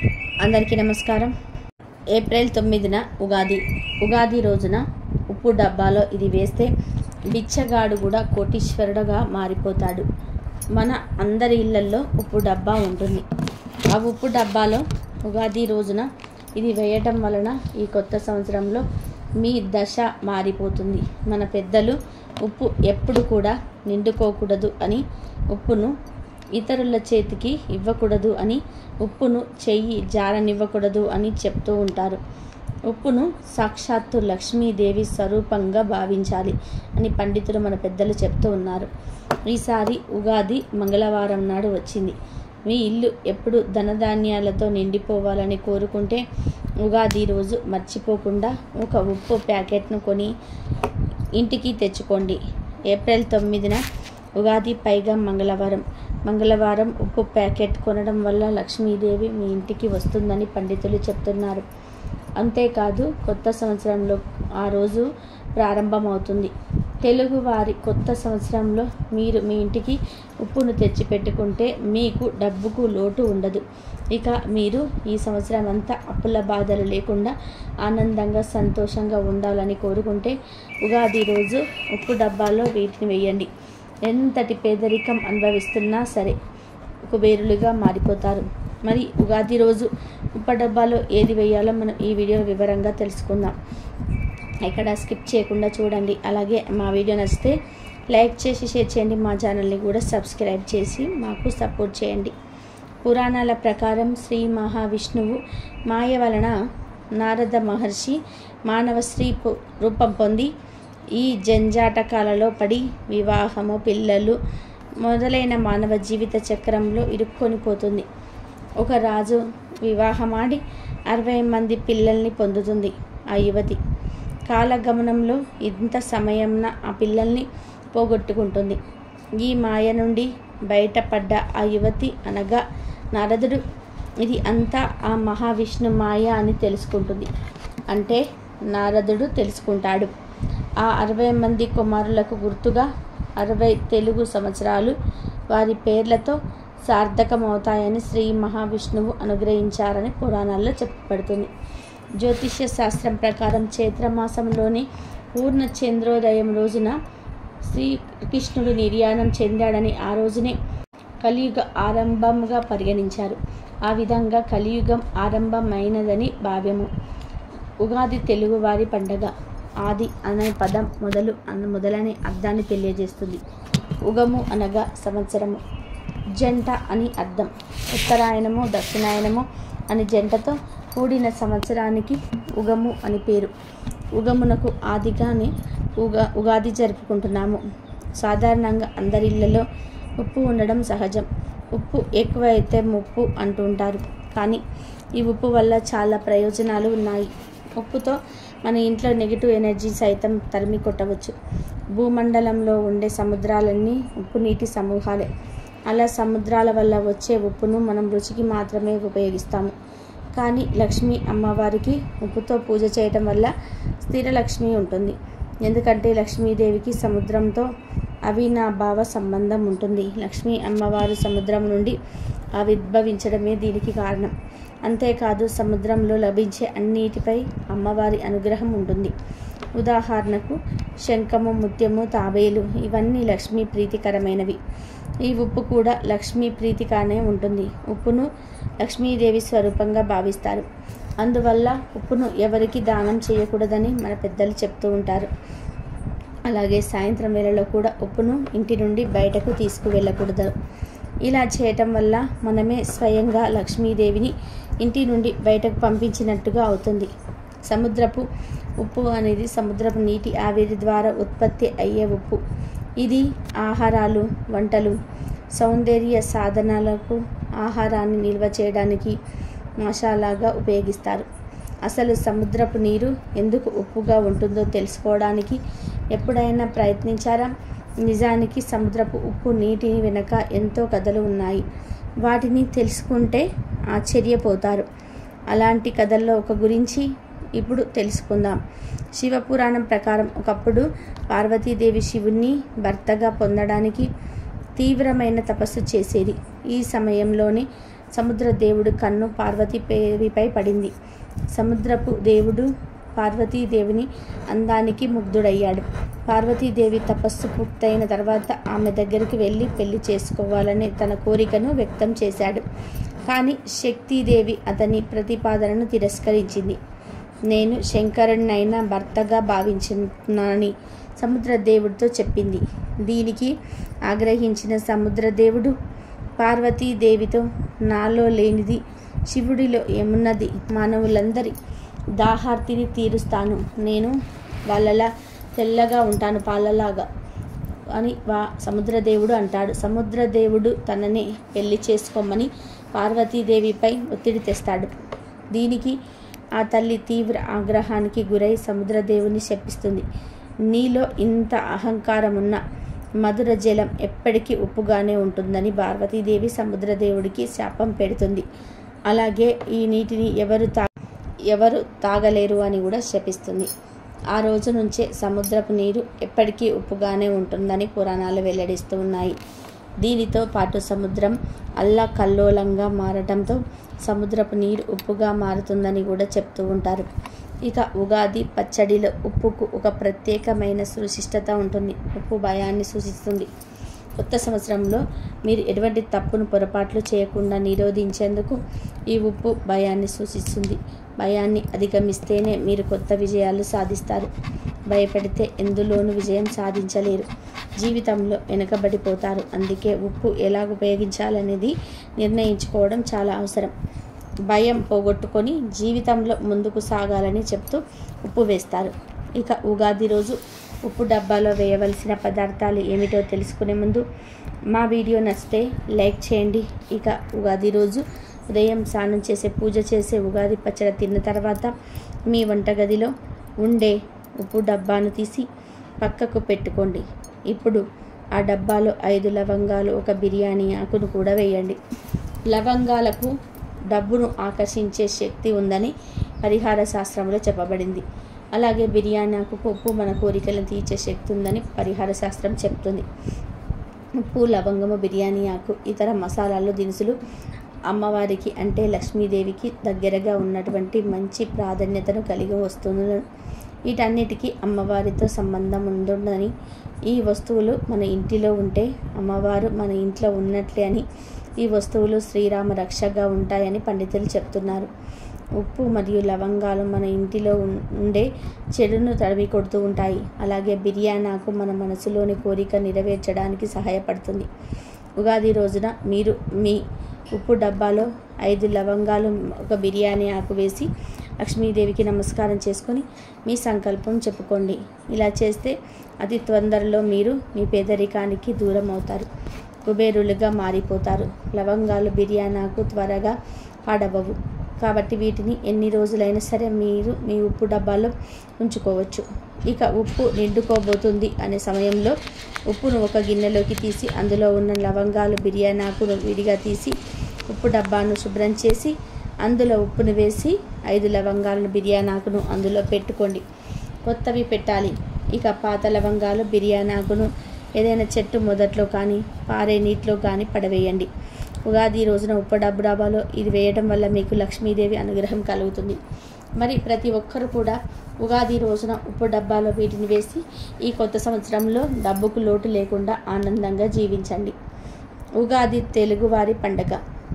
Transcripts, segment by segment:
అందరికీ నమస్కారం ఏప్రిల్ తొమ్మిదిన ఉగాది ఉగాది రోజున ఉప్పు డబ్బాలో ఇది వేస్తే బిచ్చగాడు కూడా కోటీశ్వరుడుగా మారిపోతాడు మన అందరి ఇళ్ళల్లో ఉప్పు డబ్బా ఉంటుంది ఆ ఉప్పు డబ్బాలో ఉగాది రోజున ఇది వేయటం వలన ఈ కొత్త సంవత్సరంలో మీ దశ మారిపోతుంది మన పెద్దలు ఉప్పు ఎప్పుడు కూడా నిండుకోకూడదు అని ఉప్పును ఇతరుల చేతికి ఇవ్వకూడదు అని ఉప్పును చెయ్యి జారనివ్వకూడదు అని చెప్తూ ఉంటారు ఉప్పును సాక్షాత్తు లక్ష్మీదేవి స్వరూపంగా భావించాలి అని పండితులు మన పెద్దలు చెప్తూ ఉన్నారు ఈసారి ఉగాది మంగళవారం నాడు వచ్చింది మీ ఇల్లు ఎప్పుడు ధనధాన్యాలతో నిండిపోవాలని కోరుకుంటే ఉగాది రోజు మర్చిపోకుండా ఒక ఉప్పు ప్యాకెట్ను కొని ఇంటికి తెచ్చుకోండి ఏప్రిల్ తొమ్మిదిన ఉగాది పైగా మంగళవారం మంగళవారం ఉప్పు ప్యాకెట్ కొనడం వల్ల లక్ష్మీదేవి మీ ఇంటికి వస్తుందని పండితులు చెప్తున్నారు అంతేకాదు కొత్త సంవత్సరంలో ఆ రోజు ప్రారంభమవుతుంది తెలుగు వారి కొత్త సంవత్సరంలో మీరు మీ ఇంటికి ఉప్పును తెచ్చిపెట్టుకుంటే మీకు డబ్బుకు లోటు ఉండదు ఇక మీరు ఈ సంవత్సరం అంతా అప్పుల బాధలు లేకుండా ఆనందంగా సంతోషంగా ఉండాలని కోరుకుంటే ఉగాది రోజు ఉప్పు డబ్బాలో వీటిని వేయండి ఎంతటి పేదరికం అనుభవిస్తున్నా సరే కుబేరులుగా మారిపోతారు మరి ఉగాది రోజు ఉప్పు డబ్బాలో ఏది వేయాలో మనం ఈ వీడియో వివరంగా తెలుసుకుందాం ఎక్కడ స్కిప్ చేయకుండా చూడండి అలాగే మా వీడియో నచ్చితే లైక్ చేసి షేర్ చేయండి మా ఛానల్ని కూడా సబ్స్క్రైబ్ చేసి మాకు సపోర్ట్ చేయండి పురాణాల ప్రకారం శ్రీ మహావిష్ణువు మాయ వలన నారద మహర్షి మానవ స్త్రీ పు- రూపం పొంది ఈ జంజాటకాలలో పడి వివాహము పిల్లలు మొదలైన మానవ జీవిత చక్రంలో ఇరుక్కొని పోతుంది ఒక రాజు వివాహమాడి అరవై మంది పిల్లల్ని పొందుతుంది ఆ యువతి కాలగమనంలో ఇంత సమయంన ఆ పిల్లల్ని పోగొట్టుకుంటుంది ఈ మాయ నుండి బయటపడ్డ ఆ యువతి అనగా నారదుడు ఇది అంతా ఆ మహావిష్ణు మాయ అని తెలుసుకుంటుంది అంటే నారదుడు తెలుసుకుంటాడు ఆ అరవై మంది కుమారులకు గుర్తుగా అరవై తెలుగు సంవత్సరాలు వారి పేర్లతో సార్థకమవుతాయని శ్రీ మహావిష్ణువు అనుగ్రహించారని పురాణాల్లో చెప్పబడుతుంది జ్యోతిష్య శాస్త్రం ప్రకారం చైత్రమాసంలోని పూర్ణ చంద్రోదయం రోజున శ్రీకృష్ణుడు నిర్యాణం చెందాడని ఆ రోజునే కలియుగ ఆరంభంగా పరిగణించారు ఆ విధంగా కలియుగం ఆరంభమైనదని భావ్యము ఉగాది తెలుగువారి పండగ ఆది అనే పదం మొదలు అన్న మొదలనే అర్థాన్ని తెలియజేస్తుంది ఉగము అనగా సంవత్సరము జంట అని అర్థం ఉత్తరాయణము దక్షిణాయనము అని జంటతో కూడిన సంవత్సరానికి ఉగము అని పేరు ఉగమునకు ఆదిగానే ఉగా ఉగాది జరుపుకుంటున్నాము సాధారణంగా అందరి ఇళ్లలో ఉప్పు ఉండడం సహజం ఉప్పు ఎక్కువ అయితే ముప్పు అంటుంటారు కానీ ఈ ఉప్పు వల్ల చాలా ప్రయోజనాలు ఉన్నాయి ఉప్పుతో మన ఇంట్లో నెగిటివ్ ఎనర్జీ సైతం తరిమి కొట్టవచ్చు భూమండలంలో ఉండే సముద్రాలన్నీ ఉప్పు నీటి సమూహాలే అలా సముద్రాల వల్ల వచ్చే ఉప్పును మనం రుచికి మాత్రమే ఉపయోగిస్తాము కానీ లక్ష్మీ అమ్మవారికి ఉప్పుతో పూజ చేయటం వల్ల స్థిర లక్ష్మి ఉంటుంది ఎందుకంటే లక్ష్మీదేవికి సముద్రంతో అవినాభావ సంబంధం ఉంటుంది లక్ష్మీ అమ్మవారు సముద్రం నుండి ఆవిర్భవించడమే దీనికి కారణం అంతేకాదు సముద్రంలో లభించే అన్నిటిపై అమ్మవారి అనుగ్రహం ఉంటుంది ఉదాహరణకు శంఖము ముత్యము తాబేలు ఇవన్నీ లక్ష్మీ ప్రీతికరమైనవి ఈ ఉప్పు కూడా లక్ష్మీ ప్రీతిగానే ఉంటుంది ఉప్పును లక్ష్మీదేవి స్వరూపంగా భావిస్తారు అందువల్ల ఉప్పును ఎవరికి దానం చేయకూడదని మన పెద్దలు చెప్తూ ఉంటారు అలాగే సాయంత్రం వేళలో కూడా ఉప్పును ఇంటి నుండి బయటకు తీసుకువెళ్ళకూడదు ఇలా చేయటం వల్ల మనమే స్వయంగా లక్ష్మీదేవిని ఇంటి నుండి బయటకు పంపించినట్టుగా అవుతుంది సముద్రపు ఉప్పు అనేది సముద్రపు నీటి ఆవిరి ద్వారా ఉత్పత్తి అయ్యే ఉప్పు ఇది ఆహారాలు వంటలు సౌందర్య సాధనాలకు ఆహారాన్ని నిల్వ చేయడానికి మసాలాగా ఉపయోగిస్తారు అసలు సముద్రపు నీరు ఎందుకు ఉప్పుగా ఉంటుందో తెలుసుకోవడానికి ఎప్పుడైనా ప్రయత్నించారా నిజానికి సముద్రపు ఉప్పు నీటి వెనక ఎంతో కథలు ఉన్నాయి వాటిని తెలుసుకుంటే ఆశ్చర్యపోతారు అలాంటి కథల్లో ఒక గురించి ఇప్పుడు తెలుసుకుందాం శివపురాణం ప్రకారం ఒకప్పుడు పార్వతీదేవి శివుణ్ణి భర్తగా పొందడానికి తీవ్రమైన తపస్సు చేసేది ఈ సమయంలోనే సముద్ర దేవుడు కన్ను పార్వతీదేవిపై పడింది సముద్రపు దేవుడు పార్వతీదేవిని అందానికి ముగ్ధుడయ్యాడు పార్వతీదేవి తపస్సు పూర్తయిన తర్వాత ఆమె దగ్గరికి వెళ్ళి పెళ్లి చేసుకోవాలనే తన కోరికను వ్యక్తం చేశాడు కానీ శక్తిదేవి అతని ప్రతిపాదనను తిరస్కరించింది నేను శంకరుడినైనా భర్తగా భావించున్నానని సముద్రదేవుడితో చెప్పింది దీనికి ఆగ్రహించిన సముద్రదేవుడు పార్వతీదేవితో నాలో లేనిది శివుడిలో ఏమున్నది మానవులందరి దాహార్తిని తీరుస్తాను నేను వాళ్ళలా తెల్లగా ఉంటాను పాలలాగా అని వా సముద్రదేవుడు అంటాడు సముద్రదేవుడు తనని పెళ్లి చేసుకోమని పార్వతీదేవిపై ఒత్తిడి తెస్తాడు దీనికి ఆ తల్లి తీవ్ర ఆగ్రహానికి గురై సముద్రదేవుని శపిస్తుంది నీలో ఇంత అహంకారం ఉన్న మధుర జలం ఎప్పటికీ ఉప్పుగానే ఉంటుందని పార్వతీదేవి సముద్రదేవుడికి శాపం పెడుతుంది అలాగే ఈ నీటిని ఎవరు తా ఎవరు తాగలేరు అని కూడా శపిస్తుంది ఆ రోజు నుంచే సముద్రపు నీరు ఎప్పటికీ ఉప్పుగానే ఉంటుందని పురాణాలు వెల్లడిస్తూ ఉన్నాయి దీనితో పాటు సముద్రం అల్లా కల్లోలంగా మారటంతో సముద్రపు నీరు ఉప్పుగా మారుతుందని కూడా చెప్తూ ఉంటారు ఇక ఉగాది పచ్చడిలో ఉప్పుకు ఒక ప్రత్యేకమైన సుశిష్టత ఉంటుంది ఉప్పు భయాన్ని సూచిస్తుంది కొత్త సంవత్సరంలో మీరు ఎటువంటి తప్పును పొరపాట్లు చేయకుండా నిరోధించేందుకు ఈ ఉప్పు భయాన్ని సూచిస్తుంది భయాన్ని అధిగమిస్తేనే మీరు కొత్త విజయాలు సాధిస్తారు భయపడితే ఎందులోనూ విజయం సాధించలేరు జీవితంలో వెనుకబడిపోతారు అందుకే ఉప్పు ఎలా ఉపయోగించాలనేది నిర్ణయించుకోవడం చాలా అవసరం భయం పోగొట్టుకొని జీవితంలో ముందుకు సాగాలని చెప్తూ ఉప్పు వేస్తారు ఇక ఉగాది రోజు ఉప్పు డబ్బాలో వేయవలసిన పదార్థాలు ఏమిటో తెలుసుకునే ముందు మా వీడియో నచ్చితే లైక్ చేయండి ఇక ఉగాది రోజు ఉదయం స్నానం చేసే పూజ చేసే ఉగాది పచ్చడి తిన్న తర్వాత మీ వంటగదిలో ఉండే ఉప్పు డబ్బాను తీసి పక్కకు పెట్టుకోండి ఇప్పుడు ఆ డబ్బాలో ఐదు లవంగాలు ఒక బిర్యానీ ఆకును కూడా వేయండి లవంగాలకు డబ్బును ఆకర్షించే శక్తి ఉందని పరిహార శాస్త్రంలో చెప్పబడింది అలాగే బిర్యానీ ఆకుకు ఉప్పు మన కోరికలను తీర్చే శక్తి ఉందని పరిహార శాస్త్రం చెప్తుంది ఉప్పు లవంగము బిర్యానీ ఆకు ఇతర మసాలాలు దినుసులు అమ్మవారికి అంటే లక్ష్మీదేవికి దగ్గరగా ఉన్నటువంటి మంచి ప్రాధాన్యతను కలిగి వస్తువులను వీటన్నిటికీ అమ్మవారితో సంబంధం ఉందని ఈ వస్తువులు మన ఇంటిలో ఉంటే అమ్మవారు మన ఇంట్లో ఉన్నట్లే అని ఈ వస్తువులు శ్రీరామ రక్షగా ఉంటాయని పండితులు చెప్తున్నారు ఉప్పు మరియు లవంగాలు మన ఇంటిలో ఉండే చెడును తడివి కొడుతూ ఉంటాయి అలాగే బిర్యానాకు మన మనసులోని కోరిక నెరవేర్చడానికి సహాయపడుతుంది ఉగాది రోజున మీరు మీ ఉప్పు డబ్బాలో ఐదు లవంగాలు ఒక బిర్యానీ ఆకు వేసి లక్ష్మీదేవికి నమస్కారం చేసుకొని మీ సంకల్పం చెప్పుకోండి ఇలా చేస్తే అతి తొందరలో మీరు మీ పేదరికానికి దూరం అవుతారు కుబేరులుగా మారిపోతారు లవంగాలు బిర్యానాకు త్వరగా పాడవవు కాబట్టి వీటిని ఎన్ని రోజులైనా సరే మీరు మీ ఉప్పు డబ్బాలో ఉంచుకోవచ్చు ఇక ఉప్పు నిండుకోబోతుంది అనే సమయంలో ఉప్పును ఒక గిన్నెలోకి తీసి అందులో ఉన్న లవంగాలు బిర్యానాకును విడిగా తీసి ఉప్పు డబ్బాను శుభ్రం చేసి అందులో ఉప్పును వేసి ఐదు లవంగాలను బిర్యానాకును అందులో పెట్టుకోండి కొత్తవి పెట్టాలి ఇక పాత లవంగాలు బిర్యానాకును ఏదైనా చెట్టు మొదట్లో కానీ పారే నీటిలో కానీ పడవేయండి ఉగాది రోజున ఉప్పు డబ్బు డబ్బాలో ఇది వేయడం వల్ల మీకు లక్ష్మీదేవి అనుగ్రహం కలుగుతుంది మరి ప్రతి ఒక్కరు కూడా ఉగాది రోజున ఉప్పు డబ్బాలో వీటిని వేసి ఈ కొత్త సంవత్సరంలో డబ్బుకు లోటు లేకుండా ఆనందంగా జీవించండి ఉగాది తెలుగువారి పండగ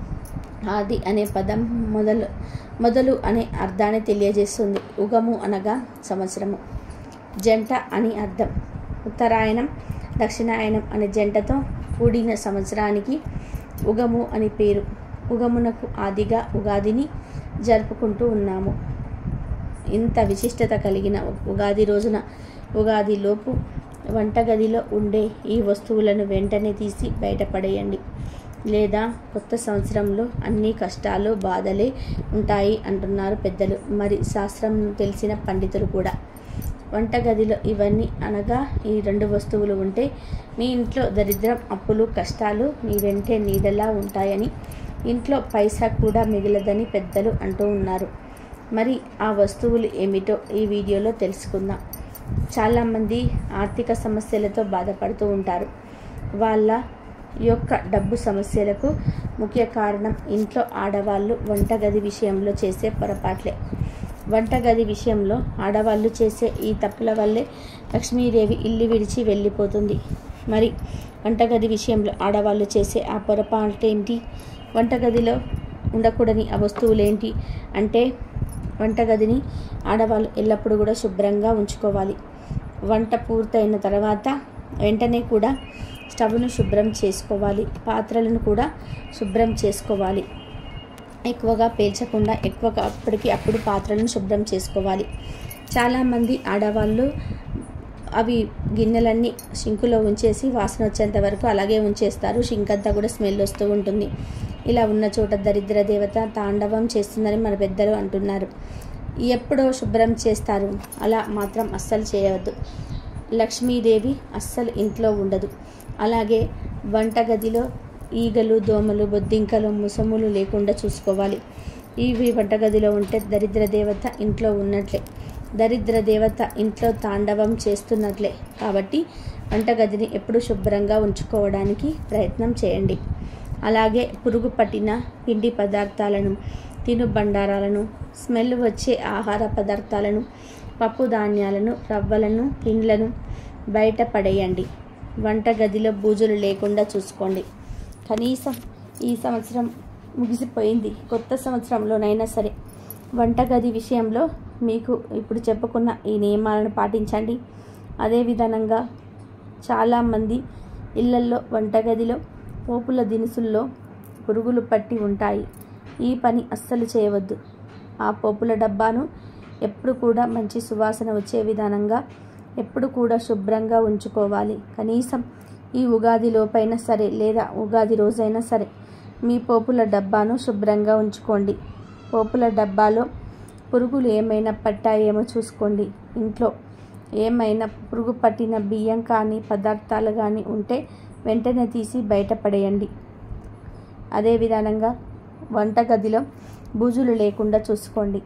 ఆది అనే పదం మొదలు మొదలు అనే అర్థాన్ని తెలియజేస్తుంది ఉగము అనగా సంవత్సరము జంట అని అర్థం ఉత్తరాయణం దక్షిణాయనం అనే జంటతో కూడిన సంవత్సరానికి ఉగము అని పేరు ఉగమునకు ఆదిగా ఉగాదిని జరుపుకుంటూ ఉన్నాము ఇంత విశిష్టత కలిగిన ఉగాది రోజున ఉగాది లోపు వంటగదిలో ఉండే ఈ వస్తువులను వెంటనే తీసి బయటపడేయండి లేదా కొత్త సంవత్సరంలో అన్ని కష్టాలు బాధలే ఉంటాయి అంటున్నారు పెద్దలు మరి శాస్త్రం తెలిసిన పండితులు కూడా వంటగదిలో ఇవన్నీ అనగా ఈ రెండు వస్తువులు ఉంటే మీ ఇంట్లో దరిద్రం అప్పులు కష్టాలు మీ వెంటే నీడలా ఉంటాయని ఇంట్లో పైసా కూడా మిగలదని పెద్దలు అంటూ ఉన్నారు మరి ఆ వస్తువులు ఏమిటో ఈ వీడియోలో తెలుసుకుందాం చాలామంది ఆర్థిక సమస్యలతో బాధపడుతూ ఉంటారు వాళ్ళ ఈ యొక్క డబ్బు సమస్యలకు ముఖ్య కారణం ఇంట్లో ఆడవాళ్ళు వంటగది విషయంలో చేసే పొరపాట్లే వంటగది విషయంలో ఆడవాళ్ళు చేసే ఈ తప్పుల వల్లే లక్ష్మీదేవి ఇల్లు విడిచి వెళ్ళిపోతుంది మరి వంటగది విషయంలో ఆడవాళ్ళు చేసే ఆ పొరపాటు ఏంటి వంటగదిలో ఉండకూడని ఆ వస్తువులేంటి అంటే వంటగదిని ఆడవాళ్ళు ఎల్లప్పుడూ కూడా శుభ్రంగా ఉంచుకోవాలి వంట పూర్తయిన తర్వాత వెంటనే కూడా స్టవ్ను శుభ్రం చేసుకోవాలి పాత్రలను కూడా శుభ్రం చేసుకోవాలి ఎక్కువగా పేల్చకుండా ఎక్కువగా అప్పటికి అప్పుడు పాత్రలను శుభ్రం చేసుకోవాలి చాలామంది ఆడవాళ్ళు అవి గిన్నెలన్నీ షింకులో ఉంచేసి వాసన వచ్చేంత వరకు అలాగే ఉంచేస్తారు షింక్ అంతా కూడా స్మెల్ వస్తూ ఉంటుంది ఇలా ఉన్న చోట దరిద్ర దేవత తాండవం చేస్తుందని మన పెద్దలు అంటున్నారు ఎప్పుడో శుభ్రం చేస్తారు అలా మాత్రం అస్సలు చేయవద్దు లక్ష్మీదేవి అస్సలు ఇంట్లో ఉండదు అలాగే వంటగదిలో ఈగలు దోమలు బొద్దింకలు ముసములు లేకుండా చూసుకోవాలి ఇవి వంటగదిలో ఉంటే దరిద్ర దేవత ఇంట్లో ఉన్నట్లే దరిద్ర దేవత ఇంట్లో తాండవం చేస్తున్నట్లే కాబట్టి వంటగదిని ఎప్పుడు శుభ్రంగా ఉంచుకోవడానికి ప్రయత్నం చేయండి అలాగే పురుగు పట్టిన పిండి పదార్థాలను తిను బండారాలను స్మెల్ వచ్చే ఆహార పదార్థాలను పప్పు ధాన్యాలను రవ్వలను పిండ్లను బయట పడేయండి వంటగదిలో బూజులు లేకుండా చూసుకోండి కనీసం ఈ సంవత్సరం ముగిసిపోయింది కొత్త సంవత్సరంలోనైనా సరే వంటగది విషయంలో మీకు ఇప్పుడు చెప్పుకున్న ఈ నియమాలను పాటించండి అదే విధంగా చాలామంది ఇళ్లల్లో వంటగదిలో పోపుల దినుసుల్లో పురుగులు పట్టి ఉంటాయి ఈ పని అస్సలు చేయవద్దు ఆ పోపుల డబ్బాను ఎప్పుడు కూడా మంచి సువాసన వచ్చే విధానంగా ఎప్పుడు కూడా శుభ్రంగా ఉంచుకోవాలి కనీసం ఈ ఉగాది లోపైనా సరే లేదా ఉగాది రోజైనా సరే మీ పోపుల డబ్బాను శుభ్రంగా ఉంచుకోండి పోపుల డబ్బాలో పురుగులు ఏమైనా పట్టాయేమో చూసుకోండి ఇంట్లో ఏమైనా పురుగు పట్టిన బియ్యం కానీ పదార్థాలు కానీ ఉంటే వెంటనే తీసి బయటపడేయండి అదే విధానంగా వంటగదిలో బూజులు లేకుండా చూసుకోండి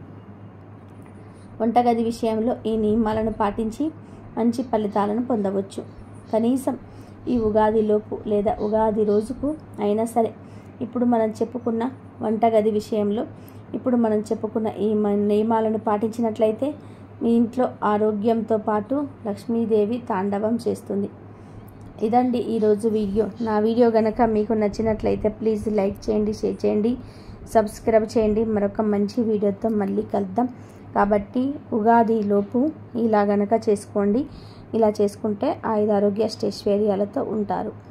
వంటగది విషయంలో ఈ నియమాలను పాటించి మంచి ఫలితాలను పొందవచ్చు కనీసం ఈ ఉగాదిలోపు లేదా ఉగాది రోజుకు అయినా సరే ఇప్పుడు మనం చెప్పుకున్న వంటగది విషయంలో ఇప్పుడు మనం చెప్పుకున్న ఈ మ- నియమాలను పాటించినట్లయితే మీ ఇంట్లో ఆరోగ్యంతో పాటు లక్ష్మీదేవి తాండవం చేస్తుంది ఇదండి ఈరోజు వీడియో నా వీడియో గనక మీకు నచ్చినట్లయితే ప్లీజ్ లైక్ చేయండి షేర్ చేయండి సబ్స్క్రైబ్ చేయండి మరొక మంచి వీడియోతో మళ్ళీ కలుద్దాం కాబట్టి ఉగాది లోపు ఇలా గనక చేసుకోండి ఇలా చేసుకుంటే ఆయుధ ఆరోగ్య అష్టైశ్వర్యాలతో ఉంటారు